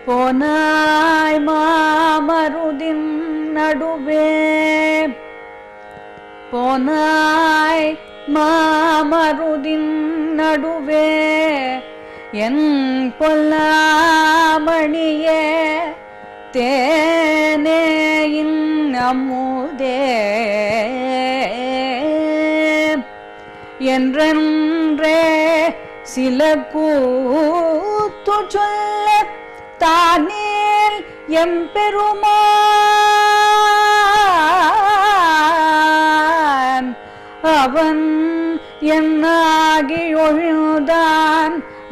போனாய் மாமருதின் நடுவே போனாய் மாமருதின் நடுவே என் பொல்லாமணியே தேனேயின் அமுதே என்றென்றே சில கூத்து சொல்ல தானேல் எம்பெருமான் அவன் என்னாகி ஒழுதான்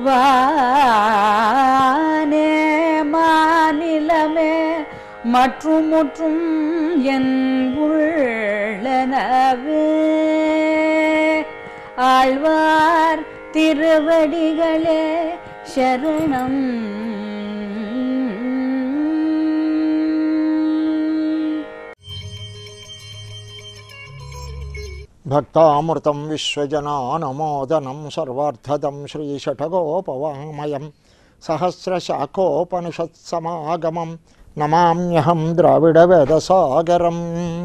வானே மாநிலமே மற்றும் முற்றும் என் உள்ளனவே ஆழ்வார் திருவடிகளே சரணம் భక్తామృతం విశ్వజనానమోదనం సర్వార్థదం శ్రీషఠగోపవామయం సహస్రశాఖోపనిషత్సమాగమం నమామ్యహం ద్రావిడవేదసాగరం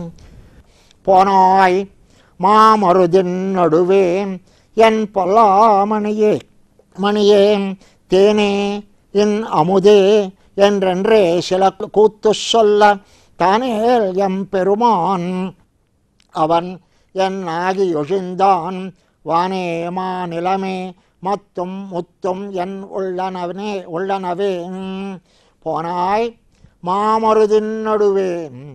போனாய் மாமருதின் நடுவே என் பொல்லாமணியே மணியே தேனே என் அமுதே என்றென்றே சில கூத்து சொல்ல தானேல் எம் பெருமான் அவன் என் ஆகி ஒழிந்தான் வானே மாநிலமே மத்தும் முத்தும் என் உள்ளனவனே உள்ளனவே ம். போனாய் మామరుదిన్ నడువే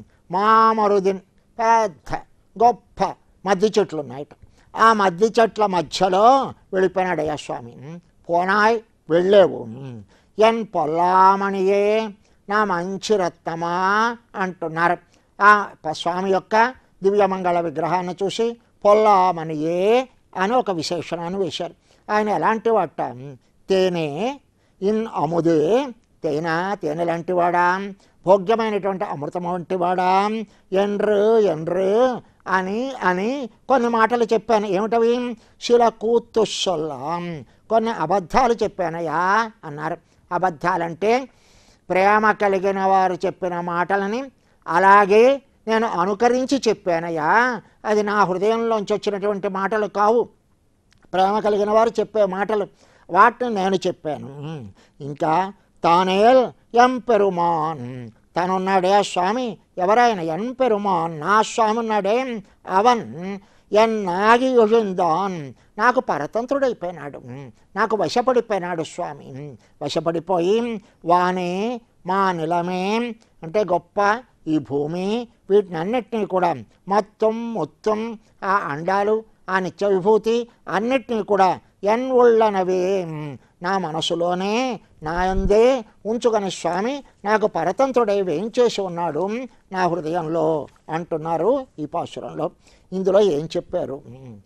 మామరుదిన్ పెద్ద గొప్ప మద్ది చెట్లు ఉన్నాయట ఆ మద్ది చెట్ల మధ్యలో వెళ్ళిపోయినాడయ్యా స్వామి పోనాయ్ వెళ్ళేవు ఎన్ పొల్లామణియే నా మంచి రత్నమా అంటున్నారు ఆ ప- స్వామి యొక్క దివ్యమంగళ విగ్రహాన్ని చూసి పొల్లామణియే అని ఒక విశేషణాన్ని వేశారు ఆయన ఎలాంటి వాట తేనె ఇన్ అముదే తేనె తేనె లాంటివాడా భోగ్యమైనటువంటి అమృతం వంటివాడా ఎండ్రు ఎండ్రు అని అని కొన్ని మాటలు చెప్పాను ఏమిటవి శిల కూతుస్సొల్లాం కొన్ని అబద్ధాలు చెప్పానయ్యా అన్నారు అబద్ధాలంటే ప్రేమ కలిగిన వారు చెప్పిన మాటలని అలాగే నేను అనుకరించి చెప్పానయ్యా అది నా హృదయంలోంచి వచ్చినటువంటి మాటలు కావు ప్రేమ కలిగిన వారు చెప్పే మాటలు వాటిని నేను చెప్పాను ఇంకా తానేల్ ఎం పెరుమాన్ తనున్నాడే స్వామి ఎవరైనా ఎన్ పెరుమాన్ నా స్వామి ఉన్నాడే అవన్ ఎన్ నాగి యుజిందాన్ నాకు పరతంత్రుడైపోయినాడు నాకు వశపడిపోయినాడు స్వామి వశపడిపోయి వానే మా నిలమే అంటే గొప్ప ఈ భూమి వీటినన్నిటినీ కూడా మొత్తం మొత్తం ఆ అండాలు ఆ నిత్య విభూతి అన్నిటినీ కూడా ఎన్ ఉళ్ళనవే నా మనసులోనే నా యందే ఉంచుకొని స్వామి నాకు పరతంత్రుడై వేయించేసి ఉన్నాడు నా హృదయంలో అంటున్నారు ఈ పాసురంలో ఇందులో ఏం చెప్పారు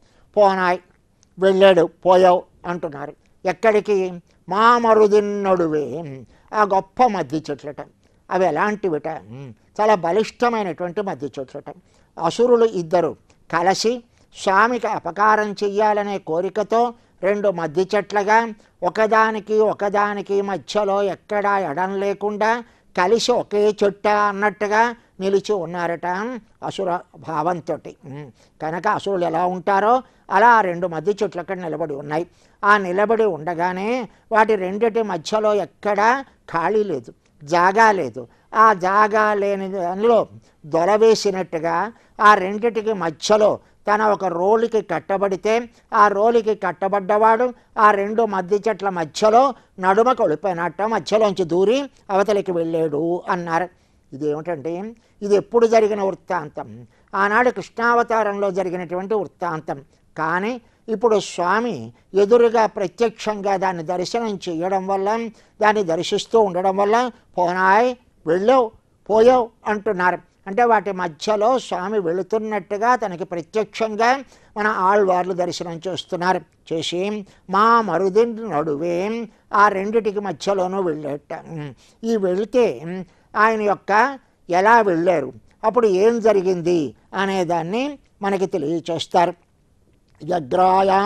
పోనాయ్ వెళ్ళాడు పోయావు అంటున్నారు ఎక్కడికి మా మరుదిన్నడువే ఆ గొప్ప మధ్య చెట్లట అవి ఎలాంటివిట చాలా బలిష్టమైనటువంటి మధ్య చెట్లట అసురులు ఇద్దరు కలిసి స్వామికి అపకారం చెయ్యాలనే కోరికతో రెండు మధ్య చెట్లుగా ఒకదానికి ఒకదానికి మధ్యలో ఎక్కడా ఎడం లేకుండా కలిసి ఒకే చుట్ట అన్నట్టుగా నిలిచి ఉన్నారట అసుర భావంతో కనుక అసురులు ఎలా ఉంటారో అలా ఆ రెండు మధ్య చెట్లు అక్కడ నిలబడి ఉన్నాయి ఆ నిలబడి ఉండగానే వాటి రెండిటి మధ్యలో ఎక్కడా ఖాళీ లేదు జాగా లేదు ఆ జాగా లేని దానిలో దొరవేసినట్టుగా ఆ రెండిటికి మధ్యలో తన ఒక రోలికి కట్టబడితే ఆ రోలికి కట్టబడ్డవాడు ఆ రెండు మధ్య చెట్ల మధ్యలో నడుమ కొలిపోయినట్ట మధ్యలోంచి దూరి అవతలికి వెళ్ళాడు అన్నారు ఇదేమిటంటే ఇది ఎప్పుడు జరిగిన వృత్తాంతం ఆనాడు కృష్ణావతారంలో జరిగినటువంటి వృత్తాంతం కానీ ఇప్పుడు స్వామి ఎదురుగా ప్రత్యక్షంగా దాన్ని దర్శనం చేయడం వల్ల దాన్ని దర్శిస్తూ ఉండడం వల్ల పోనాయ్ వెళ్ళావు పోయావు అంటున్నారు అంటే వాటి మధ్యలో స్వామి వెళుతున్నట్టుగా తనకి ప్రత్యక్షంగా మన ఆళ్వార్లు దర్శనం చేస్తున్నారు చేసి మా మరుది నడువే ఆ రెండిటికి మధ్యలోనూ వెళ్ళేట ఈ వెళితే ఆయన యొక్క ఎలా వెళ్ళారు అప్పుడు ఏం జరిగింది అనేదాన్ని మనకి తెలియచేస్తారు యగ్రాయాం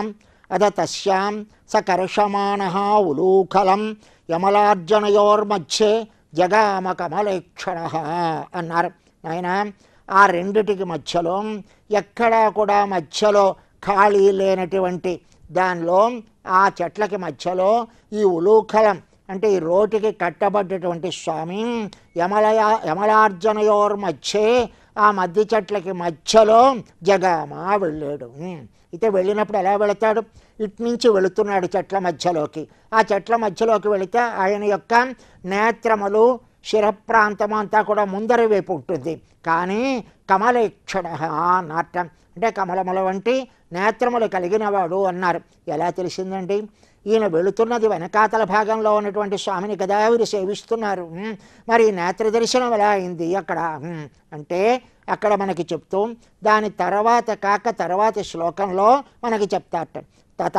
అద తస్యాం స కర్షమాణ ఉలూఖలం యమలార్జనయోర్మధ్యే జగామ కమలేక్షణ అన్నారు ఆయన ఆ రెండిటికి మధ్యలో ఎక్కడా కూడా మధ్యలో ఖాళీ లేనటువంటి దానిలో ఆ చెట్లకి మధ్యలో ఈ ఉలూఖలం అంటే ఈ రోటికి కట్టబడ్డటువంటి స్వామి యమలయ యమలార్జనయోర్ మధ్యే ఆ మధ్య చెట్లకి మధ్యలో జగామా వెళ్ళాడు అయితే వెళ్ళినప్పుడు ఎలా వెళతాడు ఇటు నుంచి వెళుతున్నాడు చెట్ల మధ్యలోకి ఆ చెట్ల మధ్యలోకి వెళితే ఆయన యొక్క నేత్రములు శిరప్రాంతం అంతా కూడా ముందర వైపు ఉంటుంది కానీ కమలేక్షణ అన్నట్ట అంటే కమలముల వంటి నేత్రములు కలిగినవాడు అన్నారు ఎలా తెలిసిందండి ఈయన వెళుతున్నది వెనకాతల భాగంలో ఉన్నటువంటి స్వామిని కదా వీరు సేవిస్తున్నారు ఉమ్, మరి ఈ నేత్ర దర్శనం ఎలా అయింది అక్కడ ఉమ్, అంటే అక్కడ మనకి చెప్తూ దాని తర్వాత కాక తర్వాత శ్లోకంలో మనకి చెప్తారట తత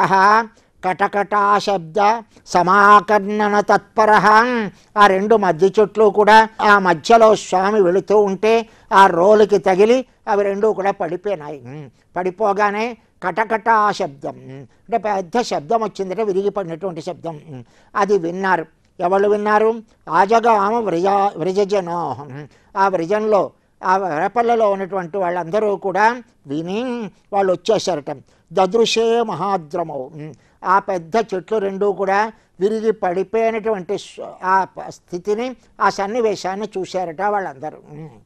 కటకటాశబ్ద సమాకర్ణన తత్పర ఆ రెండు మధ్య చెట్లు కూడా ఆ మధ్యలో స్వామి వెళుతూ ఉంటే ఆ రోలుకి తగిలి అవి రెండు కూడా పడిపోయినాయి ఉమ్, పడిపోగానే కటకట శబ్దం ఉమ్, అంటే పెద్ద శబ్దం వచ్చిందంటే విరిగిపడినటువంటి శబ్దం ఉమ్, అది విన్నారు ఎవరు విన్నారు ఆజగామ వ్రజ వ్రజజనో ఉమ్, ఆ వ్రజంలో ఆ వేపల్లలో ఉన్నటువంటి వాళ్ళందరూ కూడా విని వాళ్ళు వచ్చేసారట దదృశే మహాద్రమవు ఉమ్, ఆ పెద్ద చెట్లు రెండు కూడా విరిగి పడిపోయినటువంటి స్వ- ఆ ప- స్థితిని ఆ సన్నివేశాన్ని చూశారట వాళ్ళందరూ ఉమ్.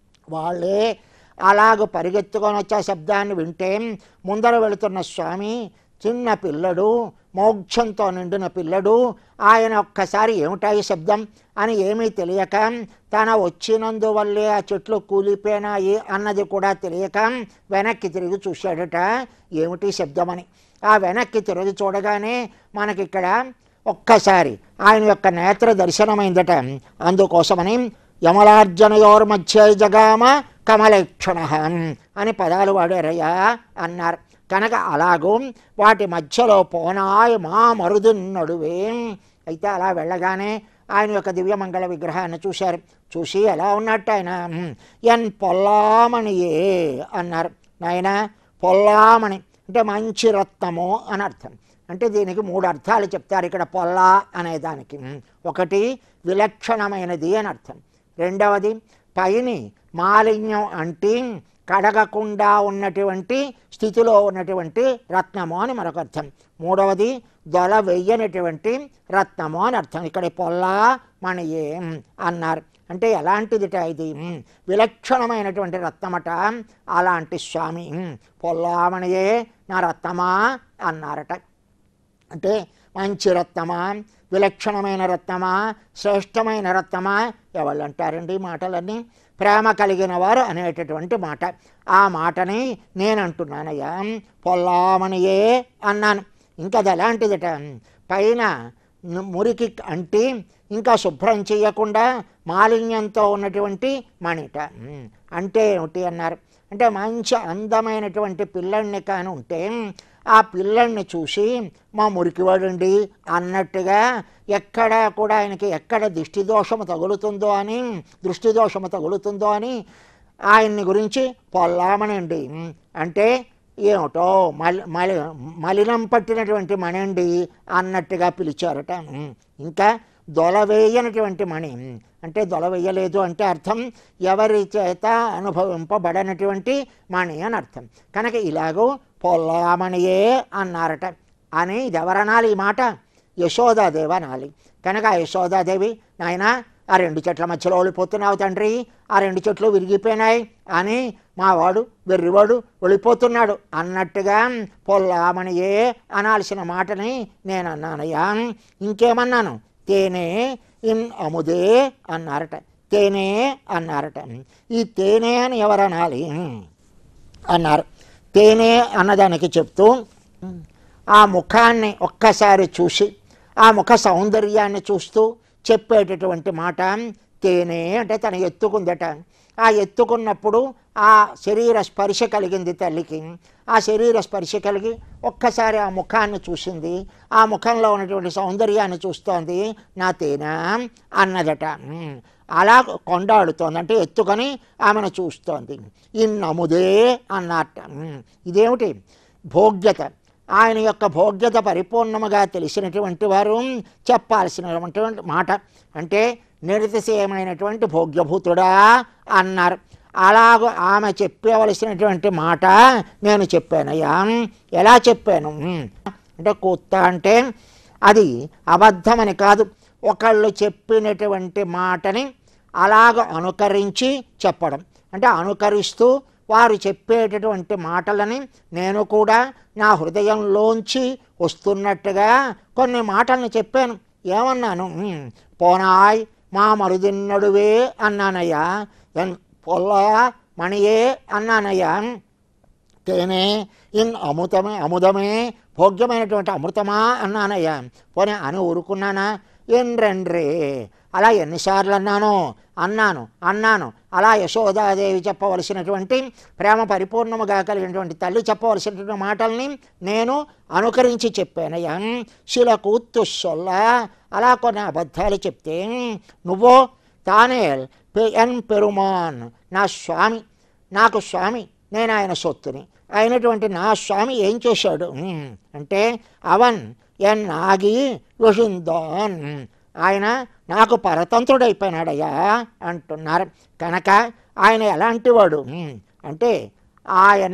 వాళ్ళే అలాగ పరిగెత్తుకొని వచ్చే శబ్దాన్ని వింటే ముందర వెళుతున్న స్వామి చిన్న పిల్లడు మోక్షంతో నిండిన పిల్లడు ఆయన ఒక్కసారి ఏమిటాయి శబ్దం అని ఏమీ తెలియక తన వచ్చినందువల్లే ఆ చెట్లు కూలిపోయినాయి అన్నది కూడా తెలియక వెనక్కి తిరిగి చూశాడట ఏమిటి శబ్దమని ఆ వెనక్కి తిరిగి చూడగానే మనకిక్కడ ఒక్కసారి ఆయన యొక్క నేత్ర దర్శనమైందట అందుకోసమని యమలార్జనయోర్మధ్య జగామ కమలేక్షణ అని పదాలు వాడారయ్యా అన్నారు కనుక అలాగూ వాటి మధ్యలో పోనాయ్ మా మరుదు నడువే అయితే అలా వెళ్ళగానే ఆయన యొక్క దివ్యమంగళ విగ్రహాన్ని చూశారు చూసి ఎలా ఉన్నట్టు ఆయన "ఉమ్, ఎన్ పొల్లామణియే అన్నారు నాయన పొల్లామణి అంటే మంచి రత్నము అని అర్థం అంటే దీనికి మూడు అర్థాలు చెప్తారు ఇక్కడ పొల్లా అనే దానికి ఉమ్, ఒకటి విలక్షణమైనది అని అర్థం రెండవది పైని మాలిన్యం అంటే కడగకుండా ఉన్నటువంటి స్థితిలో ఉన్నటువంటి రత్నము అని మరొక అర్థం మూడవది దొల వెయ్యనటువంటి రత్నము అని అర్థం ఇక్కడ పొల్లా మణియే ఉమ్, అన్నారు అంటే ఎలాంటిదిట ఇది ఉమ్, విలక్షణమైనటువంటి రత్నమట అలాంటి స్వామి ఉమ్, పొల్లామణియే నా రత్నమా అన్నారట అంటే మంచి రత్నమా విలక్షణమైన రత్నమా శ్రేష్టమైన రత్నమా ఎవళ్ళు అంటారండి ఈ మాటలన్నీ ప్రేమ కలిగిన వారు అనేటటువంటి మాట ఆ మాటని నేను అంటున్నానయ్యా పొల్లామనియే అన్నాను ఇంకా అది ఎలాంటిదట పైన ను- మురికి అంటి ఇంకా శుభ్రం చేయకుండా మాలిన్యంతో ఉన్నటువంటి మణిట ఉమ్, అంటే ఏమిటి అన్నారు అంటే మంచి అందమైనటువంటి పిల్లల్ని కాని ఉంటే ఆ పిల్లల్ని చూసి మా మురికివాడండి అన్నట్టుగా ఎక్కడ కూడా ఆయనకి ఎక్కడ దిష్టి దోషము తగులుతుందో అని దృష్టి దోషము తగులుతుందో అని ఆయన్ని గురించి పొల్లామనండి ఉమ్, అంటే ఏమిటో మలి మలి మలినం పట్టినటువంటి మణి అండి అన్నట్టుగా పిలిచారట ఉమ్. ఇంకా దొలవేయనటువంటి మణి ఉమ్. అంటే దొలవేయలేదు అంటే అర్థం ఎవరి చేత అనుభవింపబడనటువంటి మణి అని అర్థం కనుక ఇలాగూ పొల్లామణియే అన్నారట అని ఇది ఎవరనాలి ఈ మాట యశోదాదేవి అనాలి కనుక ఆ యశోదాదేవి నాయన ఆ రెండు చెట్ల మధ్యలో ఓడిపోతున్నావు తండ్రి ఆ రెండు చెట్లు విరిగిపోయినాయి అని మావాడు వెర్రివాడు వెళ్ళిపోతున్నాడు అన్నట్టుగా పొల్లామణియే అనాల్సిన మాటని నేను అన్నానయ్యా ఇంకేమన్నాను తేనె ఇన్ అముదే అన్నారట తేనె అన్నారట ఈ తేనె అని ఎవరనాలి అన్నారు తేనె అన్నదానికి చెప్తూ ఆ ముఖాన్ని ఒక్కసారి చూసి ఆ ముఖ సౌందర్యాన్ని చూస్తూ చెప్పేటటువంటి మాట తేనె అంటే తను ఎత్తుకుందట ఆ ఎత్తుకున్నప్పుడు ఆ శరీర స్పర్శ కలిగింది తల్లికి ఆ శరీర స్పర్శ కలిగి ఒక్కసారి ఆ ముఖాన్ని చూసింది ఆ ముఖంలో ఉన్నటువంటి సౌందర్యాన్ని చూస్తోంది నా తేనె అన్నదట ఉమ్. అలా కొండాడుతోంది అంటే ఎత్తుకొని ఆమెను చూస్తోంది ఈ నముదే అన్నట్ట ఉమ్. ఇదేమిటి భోగ్యత ఆయన యొక్క భోగ్యత పరిపూర్ణముగా తెలిసినటువంటి వారు చెప్పాల్సినటువంటి మాట అంటే నిరతిశయమైనటువంటి భోగ్యభూతుడా అన్నారు అలాగ ఆమె చెప్పవలసినటువంటి మాట నేను చెప్పానయ్యా ఎలా చెప్పాను అంటే కూత్త అంటే అది అబద్ధమని కాదు ఒకళ్ళు చెప్పినటువంటి మాటని అలాగ అనుకరించి చెప్పడం అంటే అనుకరిస్తూ వారు చెప్పేటటువంటి మాటలని నేను కూడా నా హృదయంలోంచి వస్తున్నట్టుగా కొన్ని మాటలను చెప్పాను ఏమన్నాను "ఉమ్, పోనాయ్ మా మరుదిన్నడువే అన్నానయ్యా ఎన్ పొల్ల మణియే అన్నానయ్యా తేనె ఇన్ అమృతమే అముదమే భోగ్యమైనటువంటి అమృతమా అన్నానయ్యా పోనీ అని ఊరుకున్నానా ఎండ్రెండ్రే అలా ఎన్నిసార్లు అన్నాను అన్నాను అన్నాను అలా యశోదాదేవి చెప్పవలసినటువంటి ప్రేమ పరిపూర్ణముగా కలిగినటువంటి తల్లి చెప్పవలసినటువంటి మాటల్ని నేను అనుకరించి చెప్పానయ్యా శిల కూత్తు సొల్ల అలా కొన్ని అబద్ధాలు చెప్తే నువ్వో తానే పె- ఎన్ పెరుమాన్ నా స్వామి నాకు స్వామి నేను ఆయన సొత్తుని అయినటువంటి నా స్వామి ఏం చేశాడు ఉమ్, అంటే అవన్ ఎన్ ఆగి రుషిందోన్ ఆయన నాకు పరతంత్రుడైపోయినాడయ్యా అంటున్నారు కనుక ఆయన ఎలాంటి వాడు ఉమ్, అంటే ఆయన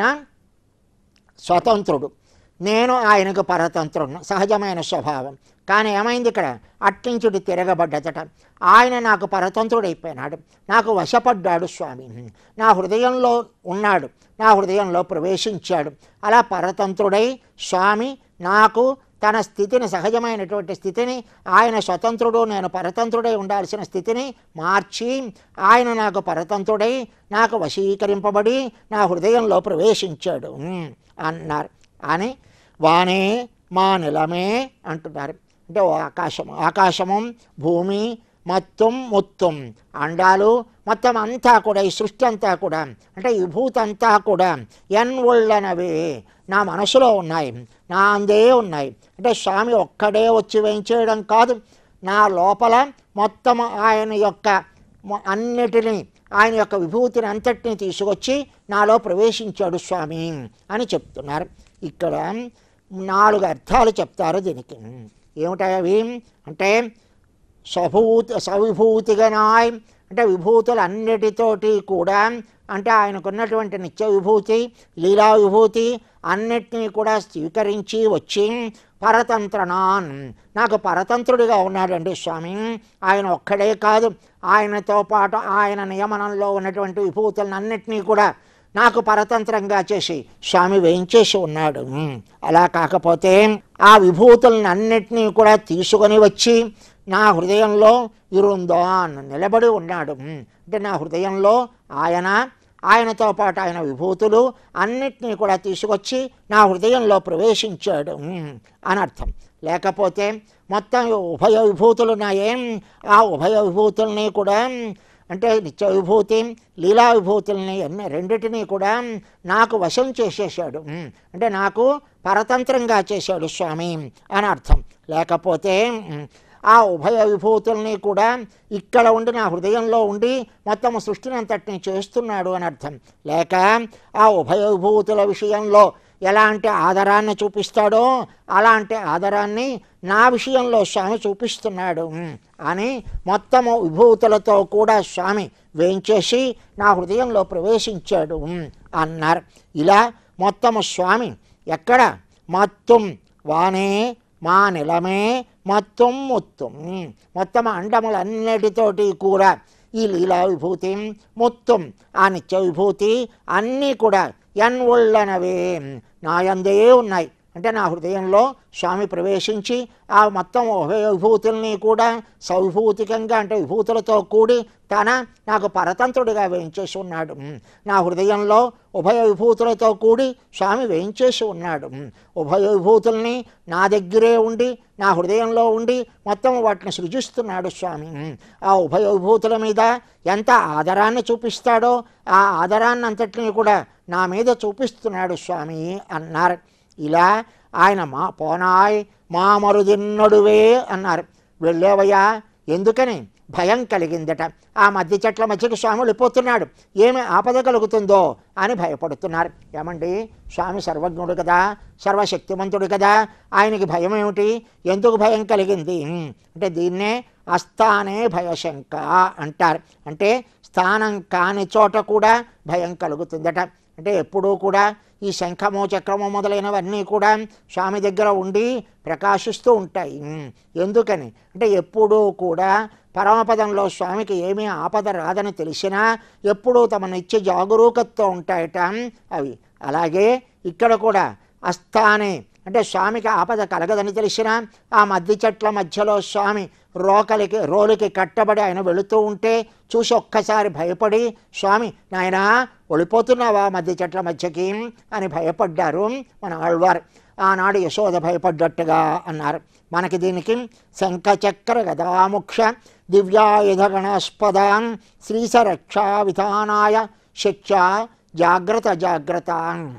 స్వతంత్రుడు నేను ఆయనకు పరతంత్రుడు సహజమైన స్వభావం కానీ ఏమైంది ఇక్కడ అట్టించుడు తిరగబడ్డదట ఆయన నాకు పరతంత్రుడైపోయినాడు నాకు వశపడ్డాడు స్వామి నా హృదయంలో ఉన్నాడు నా హృదయంలో ప్రవేశించాడు అలా పరతంత్రుడై స్వామి నాకు తన స్థితిని సహజమైనటువంటి స్థితిని ఆయన స్వతంత్రుడు నేను పరతంత్రుడై ఉండాల్సిన స్థితిని మార్చి ఆయన నాకు పరతంత్రుడై నాకు వశీకరింపబడి నా హృదయంలో ప్రవేశించాడు ఉమ్, అన్నారు అని వానే మా నిలమే అంటున్నారు అంటే ఓ ఆకాశము ఆకాశము భూమి మొత్తం మొత్తం అండాలు మొత్తం అంతా కూడా ఈ సృష్టి అంతా కూడా అంటే ఈ భూతంతా కూడా ఎన్ ఒళ్ళనవే నా మనసులో ఉన్నాయి నా అందే ఉన్నాయి అంటే స్వామి ఒక్కడే వచ్చి వేయించేయడం కాదు నా లోపల మొత్తం ఆయన యొక్క మొ- అన్నిటినీ ఆయన యొక్క విభూతిని అంతటిని తీసుకొచ్చి నాలో ప్రవేశించాడు స్వామి అని చెప్తున్నారు ఇక్కడ నాలుగు అర్థాలు చెప్తారు దీనికి ఏమిటాయి అవి అంటే స్వభూతి సవిభూతిగనాయ్ అంటే విభూతులు అన్నిటితోటి కూడా అంటే ఆయనకున్నటువంటి నిత్య విభూతి లీలా విభూతి అన్నిటినీ కూడా స్వీకరించి వచ్చి పరతంత్రనాన్ నాకు పరతంత్రుడిగా ఉన్నాడండి స్వామి ఆయన ఒక్కడే కాదు ఆయనతో పాటు ఆయన నియమనంలో ఉన్నటువంటి విభూతులను అన్నిటినీ కూడా నాకు పరతంత్రంగా చేసి స్వామి వేయించేసి ఉన్నాడు ఉమ్. అలా కాకపోతే ఆ విభూతులను అన్నిటినీ కూడా తీసుకొని వచ్చి నా హృదయంలో ఇరుందాన్ నిలబడి ఉన్నాడు ఉమ్. అంటే నా హృదయంలో ఆయన ఆయనతో పాటు ఆయన విభూతులు అన్నిటినీ కూడా తీసుకొచ్చి నా హృదయంలో ప్రవేశించాడు ఉమ్, అని అర్థం లేకపోతే మొత్తం ఉభయ విభూతులు ఉన్నాయేం ఆ ఉభయ విభూతుల్ని కూడా అంటే నిత్య విభూతి లీలా విభూతుల్ని అన్ని రెండిటినీ కూడా నాకు వశం చేసేసాడు ఉమ్, అంటే నాకు పరతంత్రంగా చేశాడు స్వామి అని అర్థం లేకపోతే ఉమ్, ఆ ఉభయ విభూతుల్ని కూడా ఇక్కడ ఉండి నా హృదయంలో ఉండి మొత్తం సృష్టిని అంతటిని చేస్తున్నాడు అని అర్థం లేక ఆ ఉభయ విభూతుల విషయంలో ఎలాంటి ఆదరాన్ని చూపిస్తాడో అలాంటి ఆదరాన్ని నా విషయంలో స్వామి చూపిస్తున్నాడు ఉమ్, అని మొత్తము విభూతులతో కూడా స్వామి వేయించేసి నా హృదయంలో ప్రవేశించాడు ఉమ్, అన్నారు ఇలా మొత్తము స్వామి ఎక్కడ మొత్తం వానే మా నిలమే మొత్తం మొత్తం ఉమ్, మొత్తం అండములన్నిటితోటి కూడా ఈ లీలా విభూతి మొత్తం ఆ నిత్య విభూతి అన్నీ కూడా ఎన్ ఒళ్ళనవే నాయందే ఉన్నాయి అంటే నా హృదయంలో స్వామి ప్రవేశించి ఆ మొత్తం ఉభయ విభూతుల్ని కూడా సవిభూతికంగా అంటే విభూతులతో కూడి తన నాకు పరతంత్రుడిగా వేయించేసి ఉన్నాడు ఉమ్. నా హృదయంలో ఉభయ విభూతులతో కూడి స్వామి వేయించేసి ఉన్నాడు ఉమ్. ఉభయ విభూతుల్ని నా దగ్గరే ఉండి నా హృదయంలో ఉండి మొత్తం వాటిని సృజిస్తున్నాడు స్వామి ఉమ్. ఆ ఉభయ విభూతుల మీద ఎంత ఆదరాన్ని చూపిస్తాడో ఆ ఆదరాన్ని అంతటిని కూడా నా మీద చూపిస్తున్నాడు స్వామి అన్నారు ఇలా ఆయన మా పోనాయ్ మా మరుదిన్నడువే అన్నారు వెళ్ళేవయ్యా ఎందుకని భయం కలిగిందట ఆ మధ్య చెట్ల మధ్యకి స్వామి వెళ్ళిపోతున్నాడు ఏమి ఆపద కలుగుతుందో అని భయపడుతున్నారు ఏమండి స్వామి సర్వజ్ఞుడు కదా సర్వశక్తిమంతుడు కదా ఆయనకి భయం ఏమిటి ఎందుకు భయం కలిగింది హ్మ్. అంటే దీన్నే అస్థానే భయశంక అంటారు అంటే స్థానం కాని చోట కూడా భయం కలుగుతుందట అంటే ఎప్పుడూ కూడా ఈ శంఖము చక్రము మొదలైనవన్నీ కూడా స్వామి దగ్గర ఉండి ప్రకాశిస్తూ ఉంటాయి ఉమ్, ఎందుకని అంటే ఎప్పుడూ కూడా పరమపదంలో స్వామికి ఏమీ ఆపద రాదని తెలిసినా ఎప్పుడూ తమ నిత్య జాగరూకతతో ఉంటాయట అవి అలాగే ఇక్కడ కూడా అస్థానే అంటే స్వామికి ఆపద కలగదని తెలిసినా ఆ మధ్య చెట్ల మధ్యలో స్వామి రోకలికి రోలుకి కట్టబడి ఆయన వెళుతూ ఉంటే చూసి ఒక్కసారి భయపడి స్వామి నాయనా ఒడిపోతున్నావా మధ్య చెట్ల మధ్యకి అని భయపడ్డారు మన ఆళ్వారు ఆనాడు యశోద భయపడ్డట్టుగా అన్నారు మనకి దీనికి శంఖచక్ర గదాముక్ష దివ్యాయుధ గణాస్పదాం శ్రీసరక్షా విధానాయ శిక్ష జాగ్రత్త జాగ్రత్త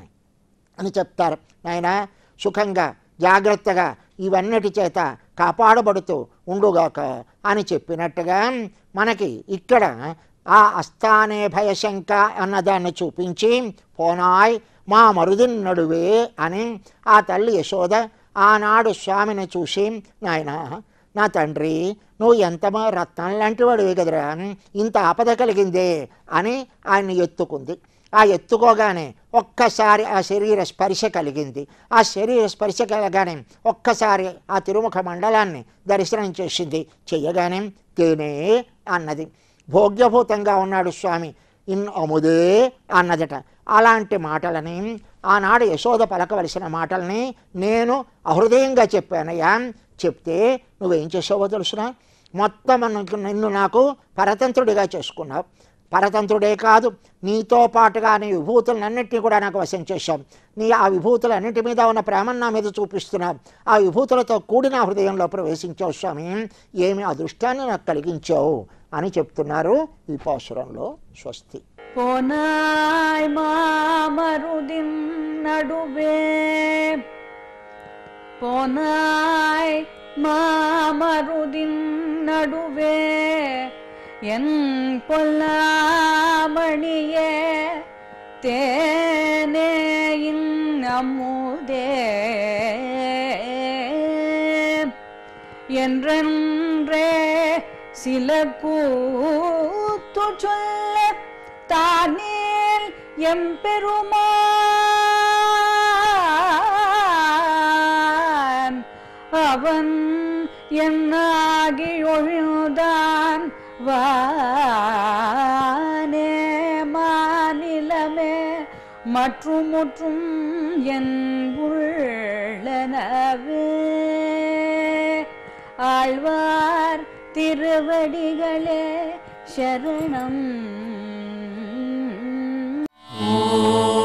అని చెప్తారు నాయన సుఖంగా జాగ్రత్తగా ఇవన్నిటి చేత కాపాడబడుతూ ఉండుగాక అని చెప్పినట్టుగా మనకి ఇక్కడ ఆ అస్థానే భయశంక అన్నదాన్ని చూపించి పోనాయ్ మా మరుదిన్ నడువే అని ఆ తల్లి యశోద ఆనాడు స్వామిని చూసి నాయన నా తండ్రి నువ్వు ఎంత మా రత్నం లాంటి వాడివి కదరా ఇంత ఆపద కలిగిందే అని ఆయన్ని ఎత్తుకుంది ఆ ఎత్తుకోగానే ఒక్కసారి ఆ శరీర స్పర్శ కలిగింది ఆ శరీర స్పర్శ కలగానే ఒక్కసారి ఆ తిరుముఖ మండలాన్ని దర్శనం చేసింది చెయ్యగానే తేనే అన్నది భోగ్యభూతంగా ఉన్నాడు స్వామి ఇన్ అముదే అన్నదట అలాంటి మాటలని ఆనాడు యశోద పలకవలసిన మాటల్ని నేను అహృదయంగా చెప్పానయ్యా చెప్తే నువ్వేం చేసావో తెలుసునా మొత్తం మనకు- నిన్ను నాకు పరతంత్రుడిగా చేసుకున్నావు పరతంత్రుడే కాదు నీతో పాటుగా నీ విభూతులన్నింటినీ కూడా నాకు వశం చేశావు నీ ఆ విభూతులన్నింటి మీద ఉన్న ప్రేమను నా మీద చూపిస్తున్నావు ఆ విభూతులతో కూడిన హృదయంలో ప్రవేశించావు స్వామి ఏమి అదృష్టాన్ని నాకు కలిగించావు అని చెప్తున్నారు ఈ పాసురంలో స్వస్తి போனாய் மாமருதின் நடுவே போனாய் மாமருதின் நடுவே என் பொல்லாமணியே தேனேயின் அமுதே என்றென்றே சில கூத்து சொல்ல தானேல் எம்பெருமான் அவன் என்னாகி ஒழுதான் வானே மாநிலமே மற்றும் முற்றும் என் உள்ளனவே ஆழ்வார் திருவடிகளே சரணம்